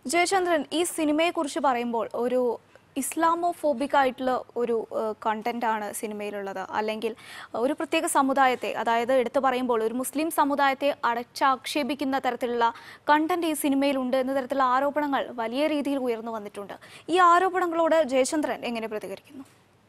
ജയചന്ദ്രൻ ഈ സിനിമയെക്കുറിച്ച് പറയുമ്പോൾ ഒരു ഇസ്ലാമോഫോബിക് ആയിട്ടുള്ള ഒരു കണ്ടന്റ് ആണ് സിനിമയിലുള്ളത് അല്ലെങ്കിൽ ഒരു പ്രത്യേക സമുദായത്തെ അതായത് എടുത്തു പറയുമ്പോൾ ഒരു മുസ്ലിം സമുദായത്തെ അടച്ചാക്ഷേപിക്കുന്ന തരത്തിലുള്ള കണ്ടന്റ് ഈ സിനിമയിലുണ്ട് എന്ന തരത്തിലുള്ള ആരോപണങ്ങൾ വലിയ രീതിയിൽ ഉയർന്നു വന്നിട്ടുണ്ട് ഈ ആരോപണങ്ങളോട് ജയചന്ദ്രൻ എങ്ങനെ പ്രതികരിക്കുന്നു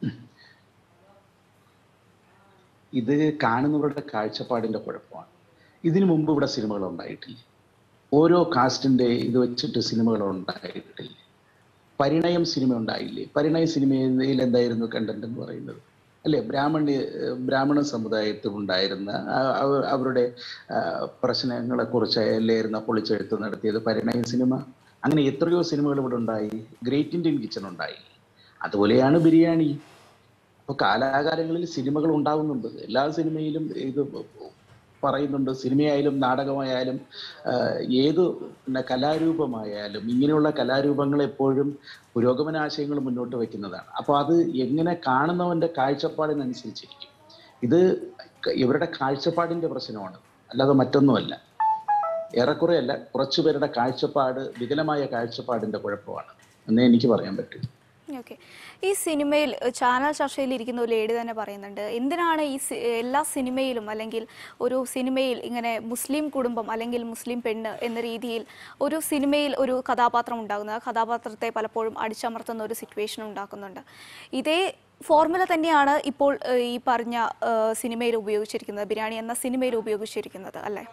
ഇത് കാണുന്നവരുടെ കാഴ്ചപ്പാടിന്റെ കുഴപ്പമാണ് ഇതിനു മുമ്പ് ഇവിടെ സിനിമകൾ ഉണ്ടായിട്ടില്ല ഓരോ കാസ്റ്റിന്റെ ഇത് വെച്ചിട്ട് സിനിമകൾ ഉണ്ടായിട്ടില്ല പരിണയം സിനിമ ഉണ്ടായില്ലേ പരിണയ സിനിമയിൽ എന്തായിരുന്നു കണ്ടന്റ് എന്ന് പറയുന്നത് അല്ലെ ബ്രാഹ്മണ്യ ബ്രാഹ്മണ സമുദായത്തിൽ ഉണ്ടായിരുന്ന ആ- അവ- അവരുടെ ആ, പ്രശ്നങ്ങളെക്കുറിച്ച് അല്ലായിരുന്ന പൊളിച്ചെഴുത്ത് നടത്തിയത് പരിണയ സിനിമ അങ്ങനെ എത്രയോ സിനിമകൾ ഇവിടെ ഉണ്ടായി ഗ്രേറ്റ് ഇന്ത്യൻ കിച്ചൺ ഉണ്ടായി അതുപോലെയാണ് ബിരിയാണി അപ്പോൾ കാലാകാലങ്ങളിൽ സിനിമകൾ ഉണ്ടാകുന്നുണ്ട് എല്ലാ സിനിമയിലും ഇത് പറയുന്നുണ്ട് സിനിമയായാലും നാടകമായാലും ആഹ് ഏത് പിന്നെ കലാരൂപമായാലും ഇങ്ങനെയുള്ള കലാരൂപങ്ങൾ എപ്പോഴും പുരോഗമനാശയങ്ങൾ മുന്നോട്ട് വെക്കുന്നതാണ് അപ്പോൾ അത് എങ്ങനെ കാണുന്നവന്റെ കാഴ്ചപ്പാടിനനുസരിച്ചിരിക്കും ഇത് ക- ഇവരുടെ കാഴ്ചപ്പാടിന്റെ പ്രശ്നമാണ് അല്ലാതെ മറ്റൊന്നുമല്ല ഏറെക്കുറെ അല്ല കുറച്ചു പേരുടെ കാഴ്ചപ്പാട് വികലമായ കാഴ്ചപ്പാടിന്റെ കുഴപ്പമാണ് എന്നേ എനിക്ക് പറയാൻ പറ്റൂ ഓക്കെ ഈ സിനിമയിൽ ഏഹ്, ചാനൽ ചർച്ചയിൽ ഇരിക്കുന്ന ഒരു ലേഡി തന്നെ പറയുന്നുണ്ട് എന്തിനാണ് ഈ സി- എല്ലാ സിനിമയിലും അല്ലെങ്കിൽ ഒരു സിനിമയിൽ ഇങ്ങനെ മുസ്ലിം കുടുംബം അല്ലെങ്കിൽ മുസ്ലിം പെണ്ണ് എന്ന രീതിയിൽ ഒരു സിനിമയിൽ ഒരു കഥാപാത്രം ഉണ്ടാകുന്നത് ആ കഥാപാത്രത്തെ പലപ്പോഴും അടിച്ചമർത്തുന്ന ഒരു സിറ്റുവേഷൻ ഉണ്ടാക്കുന്നുണ്ട് ഇതേ ഫോർമുല തന്നെയാണ് ഇപ്പോൾ ഏഹ്, ഈ പറഞ്ഞ ഏഹ്, സിനിമയിൽ ഉപയോഗിച്ചിരിക്കുന്നത് ബിരിയാണി എന്ന സിനിമയിൽ ഉപയോഗിച്ചിരിക്കുന്നത് അല്ലേ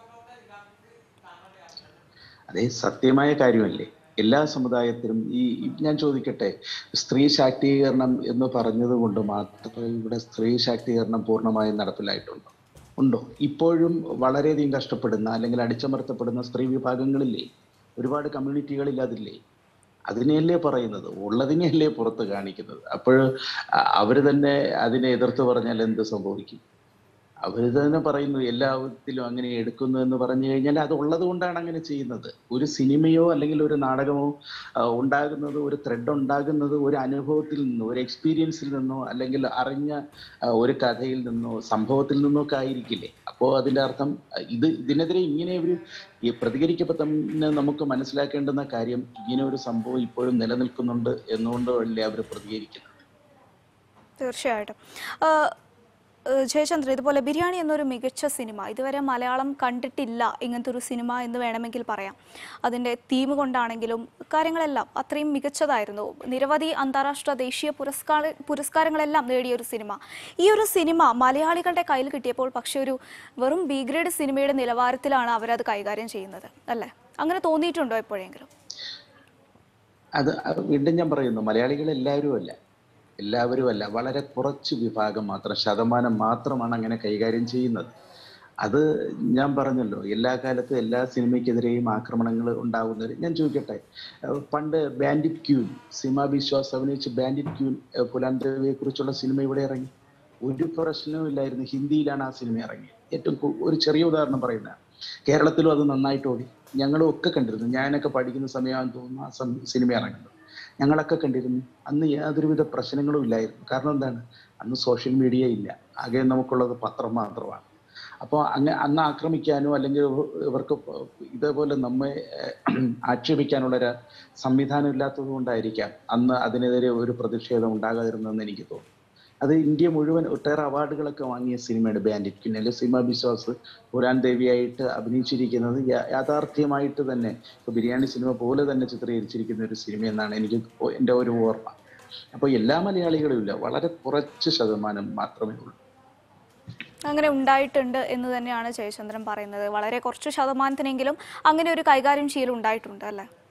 അതേ സത്യമായ കാര്യമല്ലേ എല്ലാ സമുദായത്തിലും ഈ ഈ ഞാൻ ചോദിക്കട്ടെ സ്ത്രീ ശാക്തീകരണം എന്ന് പറഞ്ഞത് കൊണ്ട് മാത്രം ഇവിടെ സ്ത്രീ ശാക്തീകരണം പൂർണ്ണമായും നടപ്പിലായിട്ടുണ്ടോ ഉണ്ടോ ഇപ്പോഴും വളരെയധികം കഷ്ടപ്പെടുന്ന അല്ലെങ്കിൽ അടിച്ചമർത്തപ്പെടുന്ന സ്ത്രീ വിഭാഗങ്ങളില്ലേ ഒരുപാട് കമ്മ്യൂണിറ്റികളിൽ അതില്ലേ അതിനെയല്ലേ പറയുന്നത് ഉള്ളതിനെയല്ലേ പുറത്ത് കാണിക്കുന്നത് അപ്പോൾ അവർ തന്നെ അതിനെ എതിർത്ത് പറഞ്ഞാൽ എന്ത് സംഭവിക്കും അവർ തന്നെ പറയുന്നു എല്ലാത്തിലും അങ്ങനെ എടുക്കുന്നു എന്ന് പറഞ്ഞു കഴിഞ്ഞാൽ അത് ഉള്ളത് കൊണ്ടാണ് അങ്ങനെ ചെയ്യുന്നത് ഒരു സിനിമയോ അല്ലെങ്കിൽ ഒരു നാടകമോ ആ, ഉണ്ടാകുന്നത് ഒരു ത്രെഡ് ഉണ്ടാകുന്നത് ഒരു അനുഭവത്തിൽ നിന്നോ ഒരു എക്സ്പീരിയൻസിൽ നിന്നോ അല്ലെങ്കിൽ അറിഞ്ഞ ആ, ഒരു കഥയിൽ നിന്നോ സംഭവത്തിൽ നിന്നോ ഒക്കെ ആയിരിക്കില്ലേ അപ്പോൾ അതിൻ്റെ അർത്ഥം ആ, ഇത് ഇതിനെതിരെ ഇങ്ങനെ ഒരു ഈ പ്രതികരിക്കുമ്പോൾ തന്നെ നമുക്ക് മനസ്സിലാക്കേണ്ടുന്ന കാര്യം ഇങ്ങനെ ഒരു സംഭവം ഇപ്പോഴും നിലനിൽക്കുന്നുണ്ട് എന്നുകൊണ്ടല്ലേ അവർ പ്രതികരിക്കുന്നത് തീർച്ചയായിട്ടും ആഹ് ഏഹ് ജയചന്ദ്ര ഇതുപോലെ ബിരിയാണി എന്നൊരു മികച്ച സിനിമ ഇതുവരെ മലയാളം കണ്ടിട്ടില്ല ഇങ്ങനത്തെ ഒരു സിനിമ എന്ന് വേണമെങ്കിൽ പറയാം അതിൻ്റെ തീം കൊണ്ടാണെങ്കിലും കാര്യങ്ങളെല്ലാം അത്രയും മികച്ചതായിരുന്നു നിരവധി അന്താരാഷ്ട്ര ദേശീയ പുരസ്കാര പുരസ്കാരങ്ങളെല്ലാം നേടിയ ഒരു സിനിമ ഈ ഒരു സിനിമ മലയാളികളുടെ കയ്യിൽ കിട്ടിയപ്പോൾ പക്ഷെ ഒരു വെറും ബി ഗ്രേഡ് സിനിമയുടെ നിലവാരത്തിലാണ് അവരത് കൈകാര്യം ചെയ്യുന്നത് അല്ലേ അങ്ങനെ തോന്നിയിട്ടുണ്ടോ എപ്പോഴെങ്കിലും അത് അത് വീണ്ടും ഞാൻ പറയുന്നു മലയാളികൾ എല്ലാവരും അല്ല എല്ലാവരും അല്ല വളരെ കുറച്ച് വിഭാഗം മാത്രം ശതമാനം മാത്രമാണ് അങ്ങനെ കൈകാര്യം ചെയ്യുന്നത് അത് ഞാൻ പറഞ്ഞല്ലോ എല്ലാ കാലത്തും എല്ലാ സിനിമയ്ക്കെതിരെയും ആക്രമണങ്ങൾ ഉണ്ടാകുന്നത് ഞാൻ ചോദിക്കട്ടെ ഏഹ് പണ്ട് ബാൻഡിറ്റ് ക്യൂൻ സീമ ബിശ്വാസ് അഭിനയിച്ച് ബാൻഡിറ്റ് ക്യൂൻ ഏഹ് പുലാൻ ദേവിയെ കുറിച്ചുള്ള സിനിമ ഇവിടെ ഇറങ്ങി ഒരു പ്രശ്നവും ഇല്ലായിരുന്നു ഹിന്ദിയിലാണ് ആ സിനിമ ഇറങ്ങിയത് ഏറ്റവും കു- ഒരു ചെറിയ ഉദാഹരണം പറയുന്ന കേരളത്തിലും അത് നന്നായിട്ട് ഓടി ഞങ്ങളും ഒക്കെ കണ്ടിരുന്നു ഞാനൊക്കെ പഠിക്കുന്ന സമയമാണെന്ന് തോന്നുന്നു ആ സം- സിനിമ ഇറങ്ങുന്നത് ഞങ്ങളൊക്കെ കണ്ടിരുന്നു അന്ന് യാതൊരുവിധ പ്രശ്നങ്ങളും ഇല്ലായിരുന്നു കാരണം എന്താണ് അന്ന് സോഷ്യൽ മീഡിയ ഇല്ല ആകെ നമുക്കുള്ളത് പത്രം മാത്രമാണ് അപ്പോൾ അങ്ങ് അന്ന് ആക്രമിക്കാനോ അല്ലെങ്കിൽ ഇവ- ഇവർക്ക് ഇതേപോലെ നമ്മെ ഏഹ്, ആക്ഷേപിക്കാനുള്ള ഒരു സംവിധാനം ഇല്ലാത്തത് കൊണ്ടായിരിക്കാം അന്ന് അതിനെതിരെ ഒരു പ്രതിഷേധം ഉണ്ടാകാതിരുന്നതെന്ന് എനിക്ക് തോന്നുന്നു അത് ഇന്ത്യ മുഴുവൻ ഒട്ടേറെ അവാർഡുകളൊക്കെ വാങ്ങിയ സിനിമയാണ് ബാൻഡിറ്റ് കിന്നല് സീമ ബിശ്വാസ് പുരാൻ ദേവിയായിട്ട് അഭിനയിച്ചിരിക്കുന്നത് യാ- യാഥാർത്ഥ്യമായിട്ട് തന്നെ ഇപ്പൊ ബിരിയാണി സിനിമ പോലെ തന്നെ ചിത്രീകരിച്ചിരിക്കുന്ന ഒരു സിനിമ എന്നാണ് എനിക്ക് ഒ- എൻ്റെ ഒരു ഓർമ്മ അപ്പോൾ എല്ലാ മലയാളികളും ഇല്ല വളരെ കുറച്ച് ശതമാനം മാത്രമേ ഉള്ളൂ അങ്ങനെ ഉണ്ടായിട്ടുണ്ട് എന്ന് തന്നെയാണ് ജയചന്ദ്രൻ പറയുന്നത് വളരെ കുറച്ച് ശതമാനത്തിനെങ്കിലും അങ്ങനെ ഒരു കൈകാര്യം ചെയ്യൽ ഉണ്ടായിട്ടുണ്ട് അല്ലേ